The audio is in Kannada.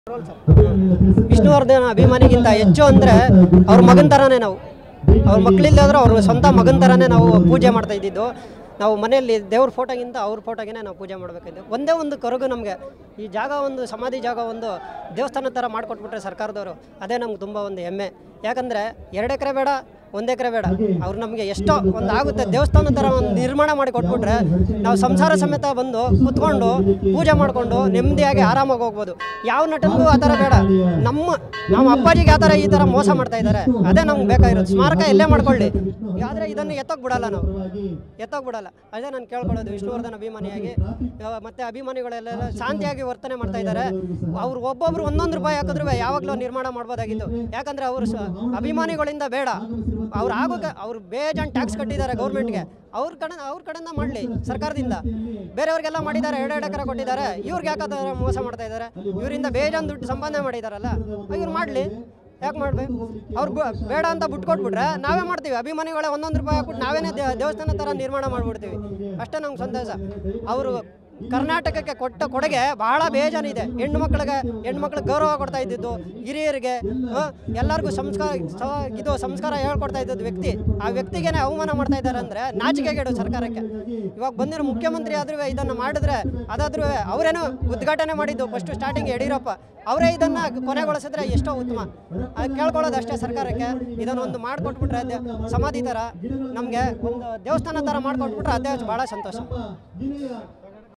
ವಿಷ್ಣುವರ್ಧನ ಅಭಿಮಾನಿಗಿಂತ ಹೆಚ್ಚು ಅಂದರೆ ಅವ್ರ ಮಗನ ಥರನೇ ನಾವು ಅವ್ರ ಮಕ್ಕಳಿಲ್ಲದ್ರೆ ಅವ್ರ ಸ್ವಂತ ಮಗನ ಥರನೇ ನಾವು ಪೂಜೆ ಮಾಡ್ತಾ ಇದ್ದಿದ್ದು ನಾವು ಮನೆಯಲ್ಲಿ ದೇವ್ರ ಫೋಟೋಗಿಂತ ಅವ್ರ ಫೋಟೋಗೆ ನಾವು ಪೂಜೆ ಮಾಡಬೇಕಿದ್ದು ಒಂದೇ ಒಂದು ಕರಗು ನಮಗೆ ಈ ಜಾಗ ಒಂದು ಸಮಾಧಿ ಜಾಗ ಒಂದು ದೇವಸ್ಥಾನ ಥರ ಮಾಡಿಕೊಟ್ಬಿಟ್ರೆ ಸರ್ಕಾರದವರು ಅದೇ ನಮ್ಗೆ ತುಂಬ ಒಂದು ಹೆಮ್ಮೆ ಯಾಕಂದರೆ ಎರಡು ಎಕರೆ ಬೇಡ ಒಂದು ಎಕರೆ ಬೇಡ ಅವ್ರು ನಮಗೆ ಎಷ್ಟೋ ಒಂದು ಆಗುತ್ತೆ ದೇವಸ್ಥಾನ ಥರ ಒಂದು ನಿರ್ಮಾಣ ಮಾಡಿ ಕೊಟ್ಬಿಟ್ರೆ ನಾವು ಸಂಸಾರ ಸಮೇತ ಬಂದು ಕುತ್ಕೊಂಡು ಪೂಜೆ ಮಾಡಿಕೊಂಡು ನೆಮ್ಮದಿಯಾಗಿ ಆರಾಮಾಗಿ ಹೋಗ್ಬೋದು ಯಾವ ನಟನಿಗೂ ಆ ಥರ ಬೇಡ ನಮ್ಮ ನಮ್ಮ ಅಪ್ಪಾಜಿಗೆ ಆ ಥರ ಈ ಥರ ಮೋಸ ಮಾಡ್ತಾ ಇದ್ದಾರೆ ಅದೇ ನಮ್ಗೆ ಬೇಕಾಗಿರೋದು ಸ್ಮಾರಕ ಎಲ್ಲೇ ಮಾಡ್ಕೊಳ್ಳಿ ಆದರೆ ಇದನ್ನು ಎತ್ತೋಗಿ ಬಿಡಲ್ಲ ನಾವು ಎತ್ತೋಗಿ ಬಿಡಲ್ಲ ಅದೇ ನಾನು ಕೇಳ್ಕೊಳ್ಳೋದು ವಿಷ್ಣುವರ್ಧನ್ ಅಭಿಮಾನಿಯಾಗಿ ಆ, ಮತ್ತೆ ಅಭಿಮಾನಿಗಳೆಲ್ಲ ಶಾಂತಿಯಾಗಿ ವರ್ತನೆ ಮಾಡ್ತಾ ಇದ್ದಾರೆ ಅವ್ರು ಒಬ್ಬೊಬ್ರು ಒಂದೊಂದು ರೂಪಾಯಿ ಹಾಕಿದ್ರು ಯಾವಾಗಲೂ ನಿರ್ಮಾಣ ಮಾಡ್ಬೋದಾಗಿತ್ತು ಯಾಕಂದರೆ ಅವರು ಸ- ಅಭಿಮಾನಿಗಳಿಂದ ಬೇಡ ಅವ್ರು ಆಗೋಕೆ ಅವ್ರು ಬೇಜಾನ್ ಟ್ಯಾಕ್ಸ್ ಕಟ್ಟಿದ್ದಾರೆ ಗೌರ್ಮೆಂಟ್ಗೆ ಅವ್ರ ಕಡೆ ಅವ್ರ ಕಡೆಯಿಂದ ಮಾಡಲಿ ಸರ್ಕಾರದಿಂದ ಬೇರೆಯವ್ರಿಗೆಲ್ಲ ಮಾಡಿದ್ದಾರೆ ಎರಡು ಎಕರೆ ಕೊಟ್ಟಿದ್ದಾರೆ ಇವ್ರಿಗೆ ಯಾಕೆ ಆ ಥರ ಮೋಸ ಮಾಡ್ತಾ ಇದ್ದಾರೆ ಇವರಿಂದ ಬೇಜಾನ್ ದುಡ್ಡು ಸಂಪಾದನೆ ಮಾಡಿದಾರಲ್ಲ ಇವ್ರು ಮಾಡಲಿ ಯಾಕೆ ಮಾಡ್ಬೇಕು ಅವ್ರು ಬ- ಬೇಡ ಅಂತ ಬಿಟ್ಟು ಕೊಟ್ಬಿಟ್ರೆ ನಾವೇ ಮಾಡ್ತೀವಿ ಅಭಿಮಾನಿಗಳೇ ಒಂದೊಂದು ರೂಪಾಯಿ ಹಾಕ್ಬಿಟ್ಟು ನಾವೇನೇ ದೇ- ದೇವಸ್ಥಾನ ಥರ ನಿರ್ಮಾಣ ಮಾಡಿಬಿಡ್ತೀವಿ ಅಷ್ಟೇ ನಮ್ಗೆ ಸಂತೋಷ ಅವರು ಕರ್ನಾಟಕಕ್ಕೆ ಕೊಟ್ಟ ಕೊಡುಗೆ ಬಹಳ ಬೇಜಾನಿದೆ ಹೆಣ್ಣು ಮಕ್ಕಳಿಗೆ ಹೆಣ್ಣು ಮಕ್ಳಿಗೆ ಗೌರವ ಕೊಡ್ತಾ ಇದ್ದಿದ್ದು ಹಿರಿಯರಿಗೆ ಆ, ಎಲ್ಲರಿಗೂ ಸಂಸ್ಕಾರ ಸ- ಇದು ಸಂಸ್ಕಾರ ಹೇಳ್ಕೊಡ್ತಾ ಇದ್ದದ್ದು ವ್ಯಕ್ತಿ ಆ ವ್ಯಕ್ತಿಗೇನೆ ಅವಮಾನ ಮಾಡ್ತಾ ಇದ್ದಾರೆ ಅಂದರೆ ನಾಚಿಕೆಗೇಡು ಸರ್ಕಾರಕ್ಕೆ ಇವಾಗ ಬಂದಿರೋ ಮುಖ್ಯಮಂತ್ರಿ ಆದ್ರೂ ಇದನ್ನು ಮಾಡಿದ್ರೆ ಅದಾದ್ರೂ ಅವರೇನು ಉದ್ಘಾಟನೆ ಮಾಡಿದ್ದು ಫಸ್ಟ್ ಸ್ಟಾರ್ಟಿಂಗ್ ಯಡಿಯೂರಪ್ಪ ಅವರೇ ಇದನ್ನು ಕೊನೆಗೊಳಿಸಿದ್ರೆ ಎಷ್ಟೋ ಉತ್ತಮ ಅದು ಕೇಳ್ಕೊಳ್ಳೋದು ಅಷ್ಟೇ ಸರ್ಕಾರಕ್ಕೆ ಇದನ್ನೊಂದು ಮಾಡಿಕೊಟ್ಬಿಟ್ರೆ ಅದೇ ಸಮಾಧಿ ಥರ ನಮಗೆ ಒಂದು ದೇವಸ್ಥಾನ ಥರ ಮಾಡಿಕೊಟ್ಬಿಟ್ರೆ ಅದೇ ಭಾಳ ಸಂತೋಷ